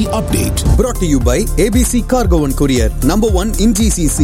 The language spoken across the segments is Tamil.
update. brought to you by ABC Cargo and Courier, number one in GCC.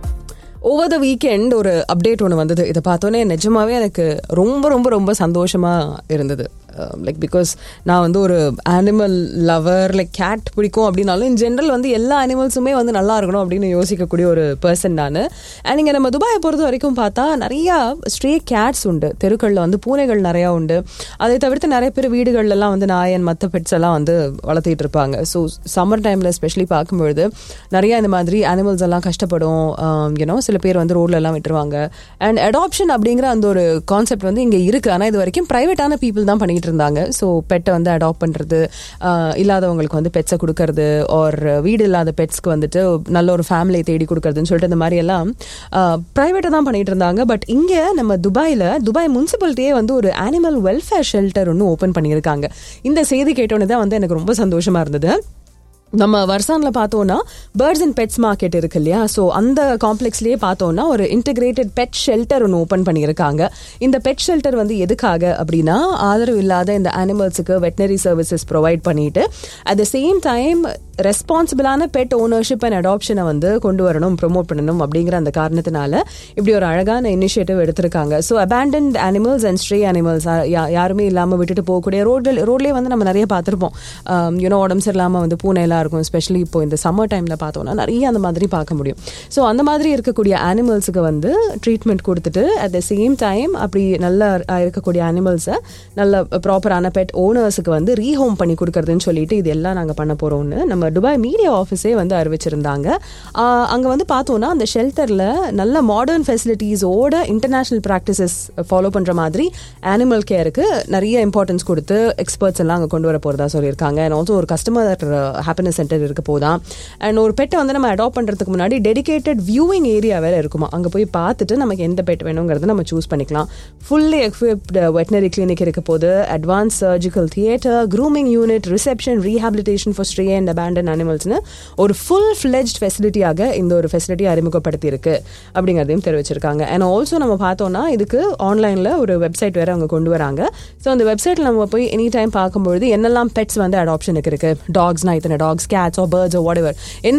Over the weekend ஒரு அப்டேட் ஒன்று வந்தது இதை பார்த்தோன்னே நிஜமாவே எனக்கு ரொம்ப ரொம்ப ரொம்ப சந்தோஷமா இருந்தது லைக் பிகாஸ் நான் வந்து ஒரு அனிமல் லவர் லைக் கேட் பிடிக்கும் அப்படின்னாலும் இன் ஜென்ரல் வந்து எல்லா அனிமல்ஸுமே வந்து நல்லா இருக்கணும் அப்படின்னு யோசிக்கக்கூடிய ஒரு பர்சன் நான் அண்ட் இங்கே நம்ம துபாயை பொறுத்த வரைக்கும் பார்த்தா நிறையா ஸ்ட்ரே கேட்ஸ் உண்டு தெருக்களில் வந்து பூனைகள் நிறையா உண்டு அதை தவிர்த்து நிறைய பேர் வீடுகள்லாம் வந்து நாயன் மற்ற பெட்ஸ் எல்லாம் வந்து வளர்த்திட்டு இருப்பாங்க ஸோ சம்மர் டைமில் எஸ்பெஷலி பார்க்கும்பொழுது நிறைய இந்த மாதிரி அனிமல்ஸ் எல்லாம் கஷ்டப்படும் யூனோ சில பேர் வந்து ரோட்ல எல்லாம் விட்டுருவாங்க அண்ட் அடாப்ஷன் அப்படிங்கிற அந்த ஒரு கான்செப்ட் வந்து இங்கே இருக்கு ஆனால் இது வரைக்கும் ப்ரைவேட்டான பீப்புள் தான் பண்ணிட்டு இருந்தாங்க ஸோ பெட்டை வந்து அடாப்ட் பண்ணுறது இல்லாதவங்களுக்கு வந்து பெட்ஸை கொடுக்கறது ஆர் வீடு இல்லாத பெட்ஸ்க்கு வந்துட்டு நல்ல ஒரு ஃபேமிலியை தேடி கொடுக்கறதுன்னு சொல்லிட்டு இந்த மாதிரி எல்லாம் ப்ரைவேட்டாக தான் பண்ணிட்டு இருந்தாங்க பட் இங்கே நம்ம துபாயில் துபாய் முனிசிபாலிட்டியே வந்து ஒரு அனிமல் வெல்ஃபேர் ஷெல்டர் ஒன்று ஓப்பன் பண்ணியிருக்காங்க இந்த செய்தி கேட்டோன்னே தான் வந்து எனக்கு ரொம்ப சந்தோஷமா இருந்தது நம்ம வர்சான்ல பார்த்தோம்னா பேர்ட்ஸ் அண்ட் பெட்ஸ் மார்க்கெட் இருக்கு இல்லையா ஸோ அந்த காம்ப்ளெக்ஸ்லயே பார்த்தோம்னா ஒரு இன்டிகிரேட்டட் பெட் ஷெல்டர் ஒன்று ஓப்பன் பண்ணியிருக்காங்க இந்த பெட் ஷெல்டர் வந்து எதுக்காக அப்படின்னா ஆதரவு இல்லாத இந்த அனிமல்ஸுக்கு வெட்டினரி சர்வீசஸ் ப்ரொவைட் பண்ணிட்டு அட் த சேம் டைம் ரெஸ்பான்சிபிளான பெட் ஓனர்ஷிப் அண்ட் அடாப்ஷனை வந்து கொண்டு வரணும் ப்ரொமோட் பண்ணணும் அப்படிங்கிற அந்த காரணத்தினால இப்படி ஒரு அழகான இனிஷியேட்டிவ் எடுத்திருக்காங்க so abandoned animals and stray animals யாருமே இல்லாமல் விட்டுட்டு போகக்கூடிய ரோடு ரோட்லேயே வந்து நம்ம நிறைய பார்த்துருப்போம் யூனோ உடம்பு சரியில்லாமல் வந்து பூனையெல்லாம் இருக்கும் எஸ்பெஷலி இப்போ இந்த சம்மர் டைமில் பார்த்தோம்னா நிறைய அந்த மாதிரி பார்க்க முடியும் ஸோ அந்த மாதிரி இருக்கக்கூடிய அனிமல்ஸுக்கு வந்து ட்ரீட்மெண்ட் கொடுத்துட்டு அட் த சேம் டைம் அப்படி நல்லா இருக்கக்கூடிய அனிமல்ஸை நல்ல ப்ராப்பரான பெட் ஓனர்ஸுக்கு வந்து ரீஹோம் பண்ணி கொடுக்கறதுன்னு சொல்லிட்டு இது எல்லாம் நாங்கள் பண்ண போகிறோம்னு நம்ம துபாய் மீடியா ஆஃபீஸே வந்து அறிவிச்சிருந்தாங்க அங்கே வந்து பார்த்தோன்னா அந்த ஷெல்டரில் நல்ல மாடர்ன் ஃபெசிலிட்டிஸோட இன்டர்நேஷ்னல் ப்ராக்டிசஸ் ஃபாலோ பண்ணுற மாதிரி அனிமல் கேருக்கு நிறைய இம்பார்ட்டன்ஸ் கொடுத்து எக்ஸ்பர்ட்ஸ் எல்லாம் அங்கே கொண்டு வர போகிறதா சொல்லியிருக்காங்க அண்ட் ஆல்சோ ஒரு கஸ்டமர் ஹாப்பினஸ் சென்டர் இருக்க போதான் அண்ட் ஒரு பெட்டை வந்து நம்ம அடாப்ட் பண்ணுறதுக்கு முன்னாடி டெடிகேட்டட் வியூவிங் ஏரியா வேறு இருக்குமா அங்கே போய் பார்த்துட்டு நமக்கு எந்த பெட் வேணுங்கிறத நம்ம சூஸ் பண்ணிக்கலாம் ஃபுல்லி எக்விப்டு வெட்டினரி கிளினிக் இருக்க போது advance surgical theatre grooming unit reception rehabilitation for stray and abandon அனிமல்ஸ்னு ஒரு ஃபுல் ஃபிளெஜ்ட் ஃபெசிலிட்டியாக இந்த ஒரு ஃபெசிலிட்டி அறிமுகப்படுத்தி இருக்கு அப்படிங்கிறதையும் தெரிவிச்சிருக்காங்க அண்ட் ஆல்சோ நம்ம பார்த்தோம்னா இதுக்கு ஆன்லைனில் ஒரு வெப்சைட் வேறு அவங்க கொண்டு வராங்க ஸோ அந்த வெப்சைட்டில் நம்ம போய் எனி டைம் பார்க்கும்பொழுது என்னெல்லாம் பெட்ஸ் வந்து அடாப்ஷனுக்கு இருக்கு டாக்ஸ்னா இத்தனை dogs cats or birds what ever